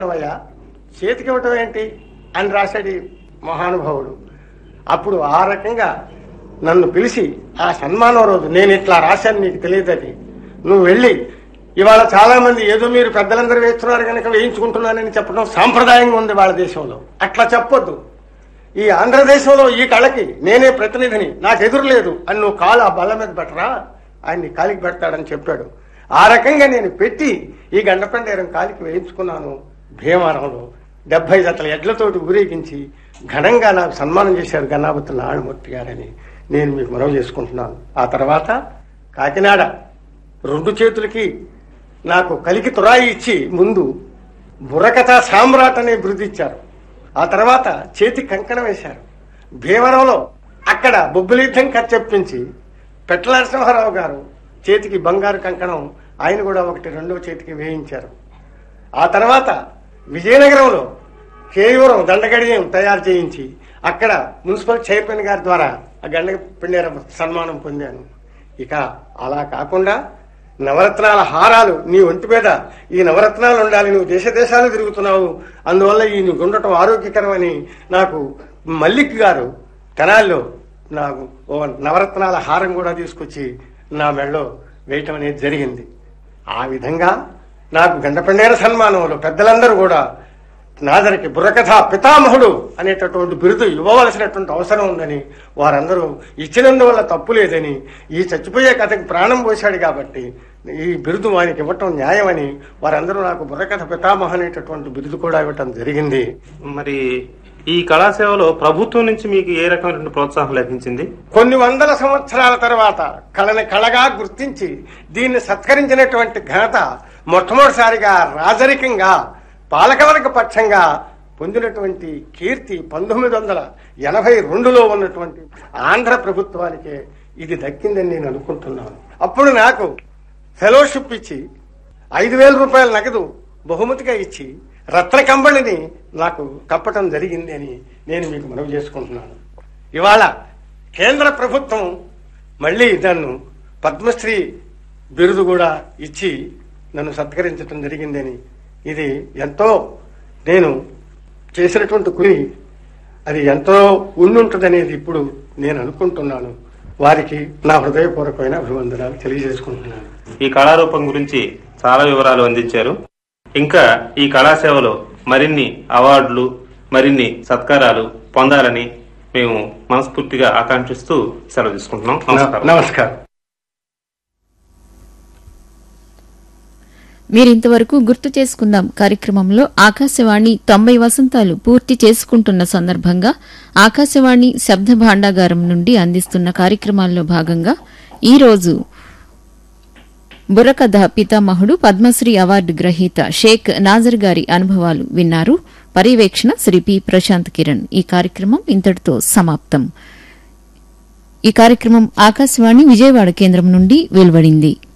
అయ్యా చేతికి ఇవ్వటం ఏంటి అని రాశాడు ఈ మహానుభావుడు అప్పుడు ఆ రకంగా నన్ను పిలిచి ఆ సన్మానం రోజు నేను ఇట్లా రాశాను నీకు తెలియదని నువ్వు వెళ్ళి ఇవాళ చాలా మంది ఏదో మీరు పెద్దలందరూ వేస్తున్నారు కనుక వేయించుకుంటున్నానని చెప్పడం సాంప్రదాయంగా ఉంది వాళ్ళ దేశంలో అట్లా చెప్పొద్దు ఈ ఆంధ్రదేశంలో ఈ కళకి నేనే ప్రతినిధిని నాకు ఎదురు లేదు అని నువ్వు కాలు ఆ బల్ల మీద పెట్టరా ఆయన్ని కాలికి పెడతాడని చెప్పాడు ఆ రకంగా నేను పెట్టి ఈ గండపండేరం కాలికి వేయించుకున్నాను భీమవరంలో డెబ్బై జతల ఎడ్లతోటి ఊరేగించి ఘనంగా నాకు సన్మానం చేశారు గన్నాపతి నారాయణమూర్తి గారని నేను మీకు మనవి చేసుకుంటున్నాను ఆ తర్వాత కాకినాడ రెండు చేతులకి నాకు కలికి తురాయి ఇచ్చి ముందు బుర్రకథ సామ్రాట్ అనే బిరుదు ఇచ్చారు ఆ తర్వాత చేతి కంకణం వేశారు భీమవరంలో అక్కడ బొబ్బులీర్థం కథ చెప్పించి పెట్ల నరసింహారావు గారు చేతికి బంగారు కంకణం ఆయన కూడా ఒకటి రెండవ చేతికి వేయించారు ఆ తర్వాత విజయనగరంలో కేయూరం దండగడియం తయారు చేయించి అక్కడ మున్సిపల్ చైర్మన్ గారి ద్వారా ఆ గండ పిండేర సన్మానం పొందాను ఇక అలా కాకుండా నవరత్నాల హారాలు నీ ఒంటి మీద ఈ నవరత్నాలు ఉండాలి నువ్వు దేశ దేశాలు తిరుగుతున్నావు అందువల్ల ఈ నువ్వు ఉండటం ఆరోగ్యకరమని నాకు మల్లిక్ గారు తెనాల్లో నాకు ఓ నవరత్నాల హారం కూడా తీసుకొచ్చి నా మెడలో వేయటం అనేది జరిగింది ఆ విధంగా నాకు గండపండేర సన్మానంలో పెద్దలందరూ కూడా నాదరికి బుర్రకథ పితామహుడు అనేటటువంటి బిరుదు ఇవ్వవలసినటువంటి అవసరం ఉందని వారందరూ ఇచ్చినందువల్ల తప్పు లేదని ఈ చచ్చిపోయే కథకి ప్రాణం పోశాడు కాబట్టి ఈ బిరుదు వానికి ఇవ్వటం న్యాయమని వారందరూ నాకు బుర్రకథ పితామహ అనేటటువంటి బిరుదు కూడా ఇవ్వటం జరిగింది మరి ఈ కళాసేవలో ప్రభుత్వం నుంచి మీకు ఏ రకమైనటువంటి ప్రోత్సాహం లభించింది కొన్ని వందల సంవత్సరాల తర్వాత కళని కళగా గుర్తించి దీన్ని సత్కరించినటువంటి ఘనత మొట్టమొదటిసారిగా రాజరికంగా పాలకవర్గ పక్షంగా పొందినటువంటి కీర్తి పంతొమ్మిది వందల ఎనభై రెండులో ఉన్నటువంటి ఆంధ్ర ప్రభుత్వానికే ఇది దక్కిందని నేను అనుకుంటున్నాను అప్పుడు నాకు ఫెలోషిప్ ఇచ్చి ఐదు వేల రూపాయల నగదు బహుమతిగా ఇచ్చి రత్న కంబళిని నాకు కప్పటం జరిగింది అని నేను మీకు మనవి చేసుకుంటున్నాను ఇవాళ కేంద్ర ప్రభుత్వం మళ్ళీ నన్ను పద్మశ్రీ బిరుదు కూడా ఇచ్చి నన్ను సత్కరించడం జరిగిందని ఇది ఎంతో నేను చేసినటువంటి కుని అది ఎంతో ఉండుంటుందనేది ఇప్పుడు నేను అనుకుంటున్నాను వారికి నా హృదయపూర్వకమైన అభివందనాలు తెలియజేసుకుంటున్నాను ఈ కళారూపం గురించి చాలా వివరాలు అందించారు ఇంకా ఈ కళాసేవలో మరిన్ని అవార్డులు మరిన్ని సత్కారాలు పొందాలని మేము మనస్ఫూర్తిగా ఆకాంక్షిస్తూ సెలవు తీసుకుంటున్నాం నమస్కారం నమస్కారం మీరింతవరకు గుర్తు చేసుకుందాం కార్యక్రమంలో ఆకాశవాణి తొంభై వసంతాలు పూర్తి చేసుకుంటున్న సందర్భంగా ఆకాశవాణి శబ్ద భాండాగారం నుండి అందిస్తున్న కార్యక్రమాల్లో భాగంగా ఈ రోజు బుర్రకథ పితామహుడు పద్మశ్రీ అవార్డు గ్రహీత షేక్ నాజర్ గారి అనుభవాలు విన్నారు పర్యవేక్షణ శ్రీ పి ప్రశాంత్ కిరణ్ ఈ కార్యక్రమం ఇంతటితో సమాప్తం ఈ కార్యక్రమం ఆకాశవాణి విజయవాడ కేంద్రం నుండి వెలువడింది